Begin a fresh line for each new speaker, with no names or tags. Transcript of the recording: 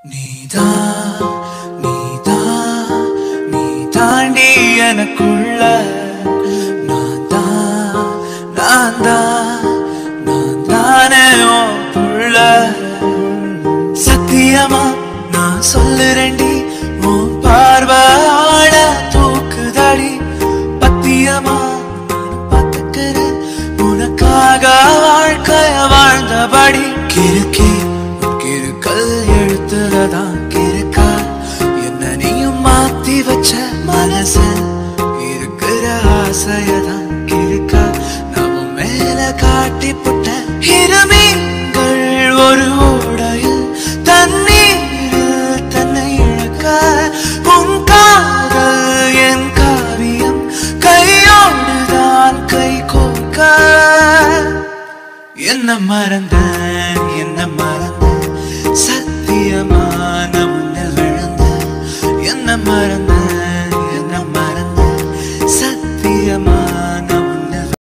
நீதான் நீதான் நீ தாண்டி எனக்குள்ள நான் தான் நான் தான் நான் தானே உன் புள்ள சத்தியமா நான் சொல்லுறேன்டி உன் பார்வாட தூக்குதடி பத்தியமா நான் பார்த்துக்கிறேன் உனக்காக வாழ்க்கைய வாழ்ந்தபடி கிறுக்கி கிறுக்கல் எழுத்துலதான் கிறுக்கா என்ன நீயும் மாத்தி வச்ச மனசு இருக்கிற ஆசையதான் கிறுக்கா நம்ம மேல காட்டி புட்ட இருமீன்கள் ஒரு ஓடையில் தண்ணீரில் தன்னை இழக்க உன் காதல் என் காவியம் கையோடுதான் கை கோர்க்க என்ன மறந்தேன் என்ன மறந்தேன் சத்தியமான முன்னில் விழுந்த என்ன மறந்த